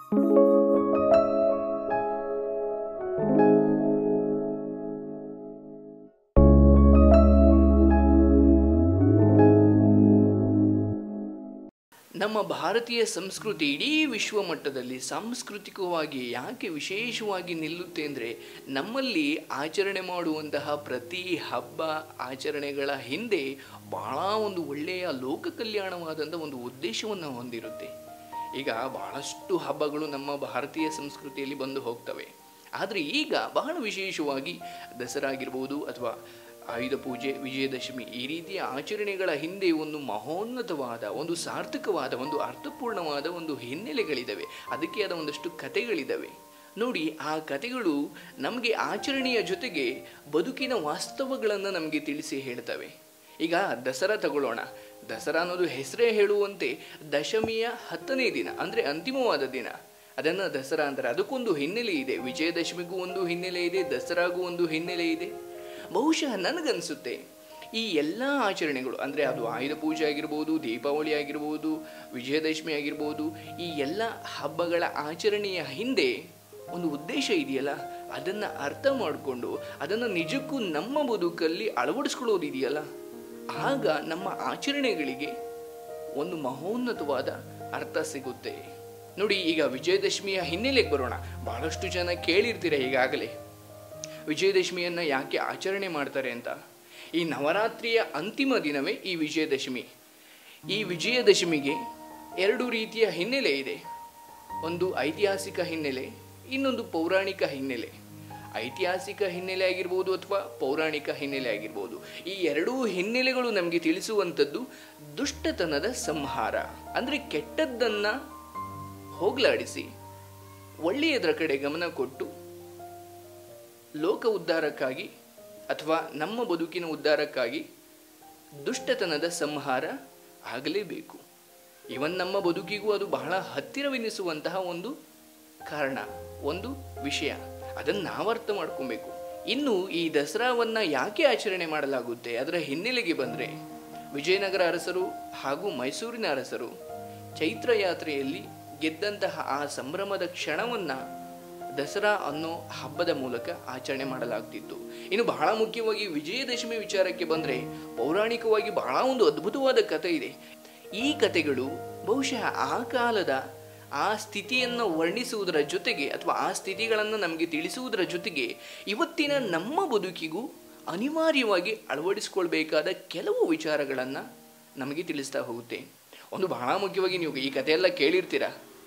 ನಮ್ಮ ಭಾರತೀಯ ಸಂಸ್ಕೃತಿ ಇಡೀ ವಿಶ್ವ ಮಟ್ಟದಲ್ಲಿ ಸಾಂಸ್ಕೃತಿಕವಾಗಿ ಯಾಕೆ ವಿಶೇಷವಾಗಿ ನಿಲ್ಲುತ್ತೆ ಅಂದರೆ ನಮ್ಮಲ್ಲಿ ಆಚರಣೆ ಮಾಡುವಂತಹ ಪ್ರತಿ ಹಬ್ಬ ಆಚರಣೆಗಳ ಹಿಂದೆ ಬಹಳ ಒಂದು ಒಳ್ಳೆಯ ಲೋಕ ಕಲ್ಯಾಣವಾದಂಥ ಒಂದು ಉದ್ದೇಶವನ್ನು ಹೊಂದಿರುತ್ತೆ ಈಗ ಬಹಳಷ್ಟು ಹಬ್ಬಗಳು ನಮ್ಮ ಭಾರತೀಯ ಸಂಸ್ಕೃತಿಯಲ್ಲಿ ಬಂದು ಹೋಗ್ತವೆ ಆದರೆ ಈಗ ಬಹಳ ವಿಶೇಷವಾಗಿ ದಸರಾ ಆಗಿರ್ಬೋದು ಅಥವಾ ಆಯುಧ ಪೂಜೆ ವಿಜಯದಶಮಿ ಈ ರೀತಿಯ ಆಚರಣೆಗಳ ಹಿಂದೆ ಒಂದು ಮಹೋನ್ನತವಾದ ಒಂದು ಸಾರ್ಥಕವಾದ ಒಂದು ಅರ್ಥಪೂರ್ಣವಾದ ಒಂದು ಹಿನ್ನೆಲೆಗಳಿದ್ದಾವೆ ಅದಕ್ಕೆ ಆದ ಒಂದಷ್ಟು ಕಥೆಗಳಿದ್ದಾವೆ ನೋಡಿ ಆ ಕಥೆಗಳು ನಮಗೆ ಆಚರಣೆಯ ಜೊತೆಗೆ ಬದುಕಿನ ವಾಸ್ತವಗಳನ್ನು ನಮಗೆ ತಿಳಿಸಿ ಹೇಳ್ತವೆ ಈಗ ದಸರಾ ತಗೊಳ್ಳೋಣ ದಸರಾ ಅನ್ನೋದು ಹೆಸರೇ ಹೇಳುವಂತೆ ದಶಮಿಯ ಹತ್ತನೇ ದಿನ ಅಂದರೆ ಅಂತಿಮವಾದ ದಿನ ಅದನ್ನು ದಸರಾ ಅಂತಾರೆ ಅದಕ್ಕೊಂದು ಹಿನ್ನೆಲೆ ಇದೆ ವಿಜಯದಶಮಿಗೂ ಒಂದು ಹಿನ್ನೆಲೆ ಇದೆ ದಸರಾಗೂ ಒಂದು ಹಿನ್ನೆಲೆ ಇದೆ ಬಹುಶಃ ನನಗನ್ಸುತ್ತೆ ಈ ಎಲ್ಲ ಆಚರಣೆಗಳು ಅಂದರೆ ಅದು ಆಯುಧ ಪೂಜೆ ಆಗಿರ್ಬೋದು ದೀಪಾವಳಿ ಆಗಿರ್ಬೋದು ವಿಜಯದಶಮಿ ಆಗಿರ್ಬೋದು ಈ ಎಲ್ಲ ಹಬ್ಬಗಳ ಆಚರಣೆಯ ಹಿಂದೆ ಒಂದು ಉದ್ದೇಶ ಇದೆಯಲ್ಲ ಅದನ್ನು ಅರ್ಥ ಮಾಡಿಕೊಂಡು ಅದನ್ನು ನಿಜಕ್ಕೂ ನಮ್ಮ ಬದುಕಲ್ಲಿ ಅಳವಡಿಸ್ಕೊಳ್ಳೋದಿದೆಯಲ್ಲ ಆಗ ನಮ್ಮ ಆಚರಣೆಗಳಿಗೆ ಒಂದು ಮಹೋನ್ನತವಾದ ಅರ್ಥ ಸಿಗುತ್ತೆ ನೋಡಿ ಈಗ ವಿಜಯದಶಮಿಯ ಹಿನ್ನೆಲೆಗೆ ಬರೋಣ ಬಹಳಷ್ಟು ಜನ ಕೇಳಿರ್ತೀರ ಈಗಾಗಲೇ ವಿಜಯದಶಮಿಯನ್ನು ಯಾಕೆ ಆಚರಣೆ ಮಾಡ್ತಾರೆ ಅಂತ ಈ ನವರಾತ್ರಿಯ ಅಂತಿಮ ದಿನವೇ ಈ ವಿಜಯದಶಮಿ ಈ ವಿಜಯದಶಮಿಗೆ ಎರಡು ರೀತಿಯ ಹಿನ್ನೆಲೆ ಇದೆ ಒಂದು ಐತಿಹಾಸಿಕ ಹಿನ್ನೆಲೆ ಇನ್ನೊಂದು ಪೌರಾಣಿಕ ಹಿನ್ನೆಲೆ ಐತಿಹಾಸಿಕ ಹಿನ್ನೆಲೆ ಆಗಿರ್ಬೋದು ಅಥವಾ ಪೌರಾಣಿಕ ಹಿನ್ನೆಲೆ ಆಗಿರ್ಬೋದು ಈ ಎರಡೂ ಹಿನ್ನೆಲೆಗಳು ನಮಗೆ ತಿಳಿಸುವಂಥದ್ದು ದುಷ್ಟತನದ ಸಂಹಾರ ಅಂದರೆ ಕೆಟ್ಟದ್ದನ್ನು ಹೋಗಲಾಡಿಸಿ ಒಳ್ಳೆಯದರ ಕಡೆ ಗಮನ ಕೊಟ್ಟು ಲೋಕ ಉದ್ಧಾರಕ್ಕಾಗಿ ಅಥವಾ ನಮ್ಮ ಬದುಕಿನ ಉದ್ಧಾರಕ್ಕಾಗಿ ದುಷ್ಟತನದ ಸಂಹಾರ ಆಗಲೇಬೇಕು ಇವನ್ ನಮ್ಮ ಬದುಕಿಗೂ ಅದು ಬಹಳ ಹತ್ತಿರವೆನಿಸುವಂತಹ ಒಂದು ಕಾರಣ ಒಂದು ವಿಷಯ ಅದನ್ನು ನಾವು ಅರ್ಥ ಮಾಡ್ಕೊಬೇಕು ಇನ್ನು ಈ ದಸರಾವನ್ನ ಯಾಕೆ ಆಚರಣೆ ಮಾಡಲಾಗುತ್ತೆ ಅದರ ಹಿನ್ನೆಲೆಗೆ ಬಂದರೆ ವಿಜಯನಗರ ಅರಸರು ಹಾಗೂ ಮೈಸೂರಿನ ಅರಸರು ಚೈತ್ರ ಯಾತ್ರೆಯಲ್ಲಿ ಗೆದ್ದಂತಹ ಆ ಸಂಭ್ರಮದ ಕ್ಷಣವನ್ನು ದಸರಾ ಅನ್ನೋ ಹಬ್ಬದ ಮೂಲಕ ಆಚರಣೆ ಮಾಡಲಾಗ್ತಿತ್ತು ಇನ್ನು ಬಹಳ ಮುಖ್ಯವಾಗಿ ವಿಜಯದಶಮಿ ವಿಚಾರಕ್ಕೆ ಬಂದರೆ ಪೌರಾಣಿಕವಾಗಿ ಬಹಳ ಒಂದು ಅದ್ಭುತವಾದ ಕಥೆ ಇದೆ ಈ ಕಥೆಗಳು ಬಹುಶಃ ಆ ಕಾಲದ ಆ ಸ್ಥಿತಿಯನ್ನು ವರ್ಣಿಸುವುದರ ಜೊತೆಗೆ ಅಥವಾ ಆ ಸ್ಥಿತಿಗಳನ್ನು ನಮಗೆ ತಿಳಿಸುವುದರ ಜೊತೆಗೆ ಇವತ್ತಿನ ನಮ್ಮ ಬದುಕಿಗೂ ಅನಿವಾರ್ಯವಾಗಿ ಅಳವಡಿಸ್ಕೊಳ್ಬೇಕಾದ ಕೆಲವು ವಿಚಾರಗಳನ್ನು ನಮಗೆ ತಿಳಿಸ್ತಾ ಹೋಗುತ್ತೆ ಒಂದು ಬಹಳ ಮುಖ್ಯವಾಗಿ ನೀವು ಈ ಕಥೆಯೆಲ್ಲ ಕೇಳಿರ್ತೀರ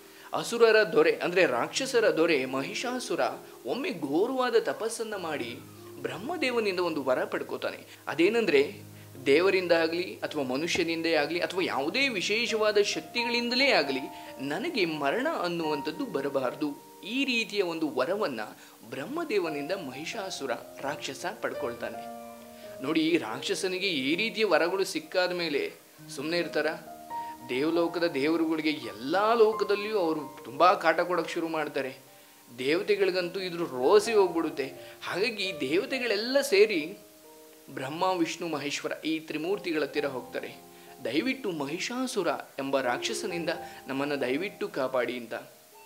ಅಸುರರ ದೊರೆ ಅಂದರೆ ರಾಕ್ಷಸರ ದೊರೆ ಮಹಿಷಾಸುರ ಒಮ್ಮೆ ಘೋರವಾದ ತಪಸ್ಸನ್ನು ಮಾಡಿ ಬ್ರಹ್ಮದೇವನಿಂದ ಒಂದು ವರ ಪಡ್ಕೋತಾನೆ ಅದೇನೆಂದರೆ ದೇವರಿಂದ ಆಗಲಿ ಅಥವಾ ಮನುಷ್ಯನಿಂದೇ ಆಗಲಿ ಅಥವಾ ಯಾವುದೇ ವಿಶೇಷವಾದ ಶಕ್ತಿಗಳಿಂದಲೇ ಆಗಲಿ ನನಗೆ ಮರಣ ಅನ್ನುವಂಥದ್ದು ಬರಬಾರದು ಈ ರೀತಿಯ ಒಂದು ವರವನ್ನ ಬ್ರಹ್ಮದೇವನಿಂದ ಮಹಿಷಾಸುರ ರಾಕ್ಷಸ ಪಡ್ಕೊಳ್ತಾನೆ ನೋಡಿ ಈ ರಾಕ್ಷಸನಿಗೆ ಈ ರೀತಿಯ ವರಗಳು ಸಿಕ್ಕಾದ ಮೇಲೆ ಸುಮ್ಮನೆ ಇರ್ತಾರ ದೇವಲೋಕದ ದೇವರುಗಳಿಗೆ ಎಲ್ಲ ಲೋಕದಲ್ಲಿಯೂ ಅವರು ತುಂಬ ಕಾಟ ಕೊಡೋಕೆ ಶುರು ಮಾಡ್ತಾರೆ ದೇವತೆಗಳಿಗಂತೂ ಇದ್ರ ರೋಸಿ ಹೋಗ್ಬಿಡುತ್ತೆ ಹಾಗಾಗಿ ದೇವತೆಗಳೆಲ್ಲ ಸೇರಿ ಬ್ರಹ್ಮ ವಿಷ್ಣು ಮಹೇಶ್ವರ ಈ ತ್ರಿಮೂರ್ತಿಗಳ ಹತ್ತಿರ ಹೋಗ್ತಾರೆ ದಯವಿಟ್ಟು ಮಹಿಷಾಸುರ ಎಂಬ ರಾಕ್ಷಸನಿಂದ ನಮ್ಮನ್ನು ದಯವಿಟ್ಟು ಕಾಪಾಡಿ ಅಂತ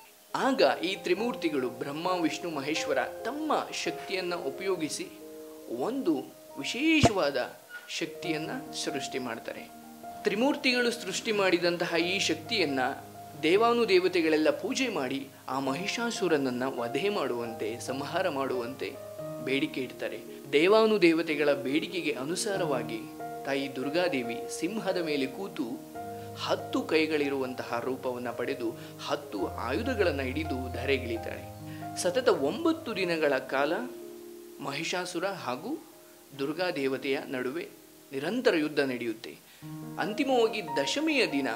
ಆಗ ಈ ತ್ರಿಮೂರ್ತಿಗಳು ಬ್ರಹ್ಮ ವಿಷ್ಣು ಮಹೇಶ್ವರ ತಮ್ಮ ಶಕ್ತಿಯನ್ನು ಉಪಯೋಗಿಸಿ ಒಂದು ವಿಶೇಷವಾದ ಶಕ್ತಿಯನ್ನು ಸೃಷ್ಟಿ ಮಾಡ್ತಾರೆ ತ್ರಿಮೂರ್ತಿಗಳು ಸೃಷ್ಟಿ ಮಾಡಿದಂತಹ ಈ ಶಕ್ತಿಯನ್ನ ದೇವಾನುದೇವತೆಗಳೆಲ್ಲ ಪೂಜೆ ಮಾಡಿ ಆ ಮಹಿಷಾಸುರನನ್ನ ವಧೆ ಮಾಡುವಂತೆ ಸಂಹಾರ ಮಾಡುವಂತೆ ಬೇಡಿಕೆ ಇಡ್ತಾರೆ ದೇವಾನುದೇವತೆಗಳ ಬೇಡಿಕೆಗೆ ಅನುಸಾರವಾಗಿ ತಾಯಿ ದುರ್ಗಾದೇವಿ ಸಿಂಹದ ಮೇಲೆ ಕೂತು ಹತ್ತು ಕೈಗಳಿರುವಂತಹ ರೂಪವನ್ನು ಪಡೆದು ಹತ್ತು ಆಯುಧಗಳನ್ನು ಹಿಡಿದು ಧರೆಗಿಳಿತಾಳೆ ಸತತ ಒಂಬತ್ತು ದಿನಗಳ ಕಾಲ ಮಹಿಷಾಸುರ ಹಾಗೂ ದುರ್ಗಾದೇವತೆಯ ನಡುವೆ ನಿರಂತರ ಯುದ್ಧ ನಡೆಯುತ್ತೆ ಅಂತಿಮವಾಗಿ ದಶಮಿಯ ದಿನ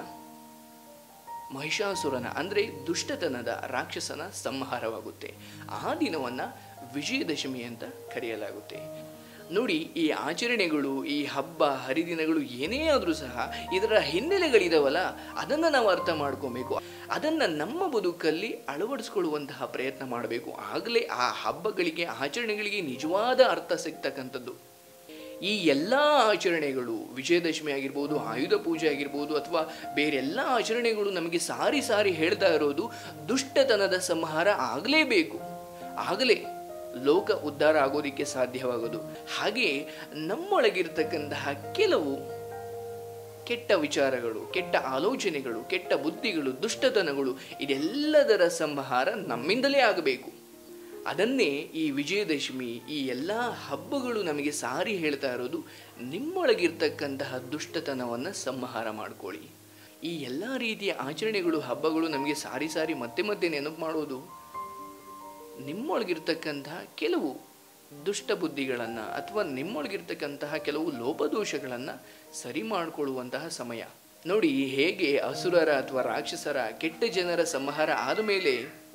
ಮಹಿಷಾಸುರನ ಅಂದರೆ ದುಷ್ಟತನದ ರಾಕ್ಷಸನ ಸಂಹಾರವಾಗುತ್ತೆ ಆ ದಿನವನ್ನು ವಿಜಯದಶಮಿ ಅಂತ ಕರೆಯಲಾಗುತ್ತೆ ನೋಡಿ ಈ ಆಚರಣೆಗಳು ಈ ಹಬ್ಬ ಹರಿದಿನಗಳು ಏನೇ ಆದರೂ ಸಹ ಇದರ ಹಿನ್ನೆಲೆಗಳಿದಾವಲ್ಲ ಅದನ್ನು ನಾವು ಅರ್ಥ ಮಾಡ್ಕೊಬೇಕು ಅದನ್ನು ನಮ್ಮ ಬದುಕಲ್ಲಿ ಅಳವಡಿಸ್ಕೊಳ್ಳುವಂತಹ ಪ್ರಯತ್ನ ಮಾಡಬೇಕು ಆಗಲೇ ಆ ಹಬ್ಬಗಳಿಗೆ ಆಚರಣೆಗಳಿಗೆ ನಿಜವಾದ ಅರ್ಥ ಸಿಗ್ತಕ್ಕಂಥದ್ದು ಈ ಎಲ್ಲ ಆಚರಣೆಗಳು ವಿಜಯದಶಮಿ ಆಗಿರ್ಬೋದು ಆಯುಧ ಪೂಜೆ ಆಗಿರ್ಬೋದು ಅಥವಾ ಬೇರೆಲ್ಲ ಆಚರಣೆಗಳು ನಮಗೆ ಸಾರಿ ಸಾರಿ ಹೇಳ್ತಾ ಇರೋದು ದುಷ್ಟತನದ ಸಂಹಾರ ಆಗಲೇಬೇಕು ಆಗಲೇ ಲೋಕ ಉದ್ಧಾರ ಆಗೋದಿಕ್ಕೆ ಸಾಧ್ಯವಾಗೋದು ಹಾಗೆಯೇ ನಮ್ಮೊಳಗಿರ್ತಕ್ಕಂತಹ ಕೆಲವು ಕೆಟ್ಟ ವಿಚಾರಗಳು ಕೆಟ್ಟ ಆಲೋಚನೆಗಳು ಕೆಟ್ಟ ಬುದ್ಧಿಗಳು ದುಷ್ಟತನಗಳು ಇದೆಲ್ಲದರ ಸಂಹಾರ ನಮ್ಮಿಂದಲೇ ಆಗಬೇಕು ಅದನ್ನೇ ಈ ವಿಜಯದಶಮಿ ಈ ಎಲ್ಲ ಹಬ್ಬಗಳು ನಮಗೆ ಸಾರಿ ಹೇಳ್ತಾ ಇರೋದು ನಿಮ್ಮೊಳಗಿರ್ತಕ್ಕಂತಹ ದುಷ್ಟತನವನ್ನು ಸಂಹಾರ ಮಾಡ್ಕೊಳ್ಳಿ ಈ ಎಲ್ಲ ರೀತಿಯ ಆಚರಣೆಗಳು ಹಬ್ಬಗಳು ನಮಗೆ ಸಾರಿ ಸಾರಿ ಮತ್ತೆ ಮತ್ತೆ ನೆನಪು ಮಾಡೋದು ನಿಮ್ಮೊಳಗಿರ್ತಕ್ಕಂತಹ ಕೆಲವು ದುಷ್ಟ ಬುದ್ಧಿಗಳನ್ನು ಅಥವಾ ನಿಮ್ಮೊಳಗಿರ್ತಕ್ಕಂತಹ ಕೆಲವು ಲೋಪದೋಷಗಳನ್ನು ಸರಿ ಮಾಡಿಕೊಳ್ಳುವಂತಹ ಸಮಯ ನೋಡಿ ಹೇಗೆ ಅಸುರರ ಅಥವಾ ರಾಕ್ಷಸರ ಕೆಟ್ಟ ಜನರ ಸಂಹಾರ ಆದ ಮೇಲೆ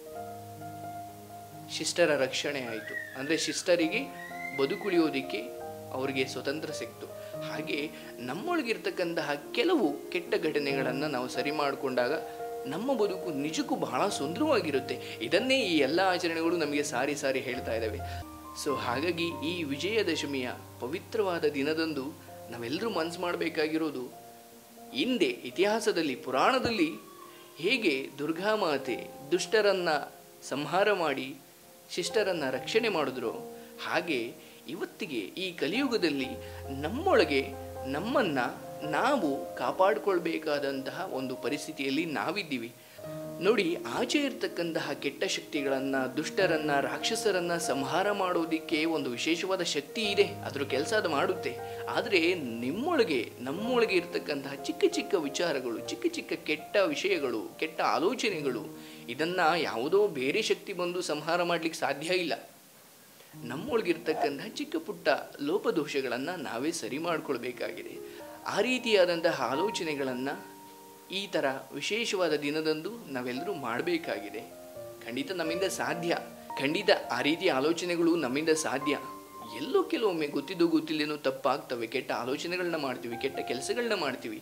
ಶಿಷ್ಟರ ರಕ್ಷಣೆ ಆಯಿತು ಅಂದರೆ ಶಿಷ್ಟರಿಗೆ ಬದುಕುಳಿಯೋದಿಕ್ಕೆ ಅವರಿಗೆ ಸ್ವತಂತ್ರ ಸಿಕ್ತು ಹಾಗೆ ನಮ್ಮೊಳಗಿರ್ತಕ್ಕಂತಹ ಕೆಲವು ಕೆಟ್ಟ ಘಟನೆಗಳನ್ನು ನಾವು ಸರಿ ಮಾಡಿಕೊಂಡಾಗ ನಮ್ಮ ಬದುಕು ನಿಜಕ್ಕೂ ಬಹಳ ಸುಂದರವಾಗಿರುತ್ತೆ ಇದನ್ನೇ ಈ ಎಲ್ಲ ಆಚರಣೆಗಳು ನಮಗೆ ಸಾರಿ ಸಾರಿ ಹೇಳ್ತಾ ಇದ್ದಾವೆ ಸೊ ಹಾಗಾಗಿ ಈ ವಿಜಯದಶಮಿಯ ಪವಿತ್ರವಾದ ದಿನದಂದು ನಾವೆಲ್ಲರೂ ಮನಸ್ಸು ಮಾಡಬೇಕಾಗಿರೋದು ಹಿಂದೆ ಇತಿಹಾಸದಲ್ಲಿ ಪುರಾಣದಲ್ಲಿ ಹೇಗೆ ದುರ್ಗಾಮಾತೆ ದುಷ್ಟರನ್ನ ಸಂಹಾರ ಮಾಡಿ ಶಿಷ್ಟರನ್ನ ರಕ್ಷಣೆ ಮಾಡಿದ್ರು ಹಾಗೆ ಇವತ್ತಿಗೆ ಈ ಕಲಿಯುಗದಲ್ಲಿ ನಮ್ಮೊಳಗೆ ನಮ್ಮನ್ನ ನಾವು ಕಾಪಾಡಿಕೊಳ್ಬೇಕಾದಂತಹ ಒಂದು ಪರಿಸ್ಥಿತಿಯಲ್ಲಿ ನಾವಿದ್ದೀವಿ ನೋಡಿ ಆಚೆ ಇರ್ತಕ್ಕಂತಹ ಕೆಟ್ಟ ಶಕ್ತಿಗಳನ್ನ ದುಷ್ಟರನ್ನ ರಾಕ್ಷಸರನ್ನ ಸಂಹಾರ ಮಾಡೋದಿಕ್ಕೆ ಒಂದು ವಿಶೇಷವಾದ ಶಕ್ತಿ ಇದೆ ಅದ್ರ ಕೆಲಸ ಅದು ಮಾಡುತ್ತೆ ಆದರೆ ನಿಮ್ಮೊಳಗೆ ನಮ್ಮೊಳಗೆ ಇರ್ತಕ್ಕಂತಹ ಚಿಕ್ಕ ಚಿಕ್ಕ ವಿಚಾರಗಳು ಚಿಕ್ಕ ಚಿಕ್ಕ ಕೆಟ್ಟ ವಿಷಯಗಳು ಕೆಟ್ಟ ಆಲೋಚನೆಗಳು ಇದನ್ನ ಯಾವುದೋ ಬೇರೆ ಶಕ್ತಿ ಬಂದು ಸಂಹಾರ ಮಾಡ್ಲಿಕ್ಕೆ ಸಾಧ್ಯ ಇಲ್ಲ ನಮ್ಮೊಳಗಿರ್ತಕ್ಕಂತಹ ಚಿಕ್ಕ ಪುಟ್ಟ ಲೋಪದೋಷಗಳನ್ನು ನಾವೇ ಸರಿ ಮಾಡ್ಕೊಳ್ಬೇಕಾಗಿದೆ ಆ ರೀತಿಯಾದಂತಹ ಆಲೋಚನೆಗಳನ್ನು ಈ ಥರ ವಿಶೇಷವಾದ ದಿನದಂದು ನಾವೆಲ್ಲರೂ ಮಾಡಬೇಕಾಗಿದೆ ಖಂಡಿತ ನಮ್ಮಿಂದ ಸಾಧ್ಯ ಖಂಡಿತ ಆ ರೀತಿಯ ಆಲೋಚನೆಗಳು ನಮ್ಮಿಂದ ಸಾಧ್ಯ ಎಲ್ಲೋ ಕೆಲವೊಮ್ಮೆ ಗೊತ್ತಿದ್ದು ಗೊತ್ತಿಲ್ಲೇನೋ ತಪ್ಪಾಗ್ತವೆ ಕೆಟ್ಟ ಆಲೋಚನೆಗಳನ್ನ ಮಾಡ್ತೀವಿ ಕೆಟ್ಟ ಕೆಲಸಗಳನ್ನ ಮಾಡ್ತೀವಿ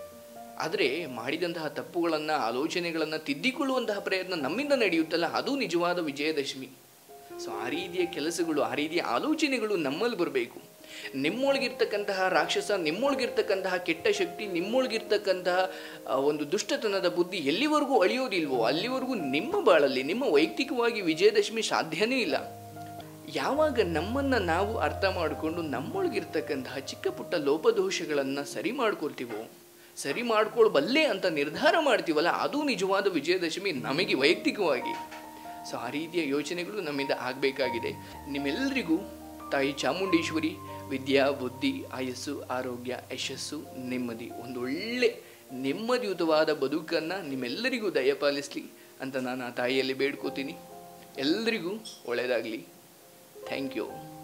ಆದರೆ ಮಾಡಿದಂತಹ ತಪ್ಪುಗಳನ್ನು ಆಲೋಚನೆಗಳನ್ನು ತಿದ್ದಿಕೊಳ್ಳುವಂತಹ ಪ್ರಯತ್ನ ನಮ್ಮಿಂದ ನಡೆಯುತ್ತಲ್ಲ ಅದು ನಿಜವಾದ ವಿಜಯದಶಮಿ ಸೊ ಆ ರೀತಿಯ ಕೆಲಸಗಳು ಆ ರೀತಿಯ ಆಲೋಚನೆಗಳು ನಮ್ಮಲ್ಲಿ ಬರಬೇಕು ನಿಮ್ಮೊಳಗಿರ್ತಕ್ಕಂತಹ ರಾಕ್ಷಸ ನಿಮ್ಮೊಳಗಿರ್ತಕ್ಕಂತಹ ಕೆಟ್ಟ ಶಕ್ತಿ ನಿಮ್ಮೊಳಗಿರ್ತಕ್ಕಂತಹ ಆ, ಒಂದು ದುಷ್ಟತನದ ಬುದ್ಧಿ ಎಲ್ಲಿವರೆಗೂ ಅಳಿಯೋದಿಲ್ವೋ ಅಲ್ಲಿವರೆಗೂ ನಿಮ್ಮ ಬಾಳಲ್ಲಿ ನಿಮ್ಮ ವೈಯಕ್ತಿಕವಾಗಿ ವಿಜಯದಶಮಿ ಸಾಧ್ಯನೇ ಇಲ್ಲ ಯಾವಾಗ ನಮ್ಮನ್ನ ನಾವು ಅರ್ಥ ಮಾಡಿಕೊಂಡು ನಮ್ಮೊಳಗಿರ್ತಕ್ಕಂತಹ ಚಿಕ್ಕ ಪುಟ್ಟ ಲೋಪದೋಷಗಳನ್ನು ಸರಿ ಮಾಡ್ಕೊಳ್ತೀವೋ ಸರಿ ಮಾಡ್ಕೊಳ್ಬಲ್ಲೆ ಅಂತ ನಿರ್ಧಾರ ಮಾಡ್ತೀವಲ್ಲ ಅದು ನಿಜವಾದ ವಿಜಯದಶಮಿ ನಮಗೆ ವೈಯಕ್ತಿಕವಾಗಿ ಸೊ ಆ ರೀತಿಯ ಯೋಚನೆಗಳು ನಮ್ಮಿಂದ ಆಗಬೇಕಾಗಿದೆ ನಿಮ್ಮೆಲ್ಲರಿಗೂ ತಾಯಿ ಚಾಮುಂಡೇಶ್ವರಿ ವಿದ್ಯಾ ಬುದ್ಧಿ ಆಯಸ್ಸು ಆರೋಗ್ಯ ಯಶಸ್ಸು ನೆಮ್ಮದಿ ಒಂದು ಒಳ್ಳೆ ನೆಮ್ಮದಿಯುತವಾದ ಬದುಕನ್ನು ನಿಮ್ಮೆಲ್ಲರಿಗೂ ದಯಪಾಲಿಸಲಿ ಅಂತ ನಾನು ಆ ತಾಯಿಯಲ್ಲಿ ಬೇಡ್ಕೋತೀನಿ ಎಲ್ಲರಿಗೂ ಒಳ್ಳೆಯದಾಗಲಿ ಥ್ಯಾಂಕ್ ಯು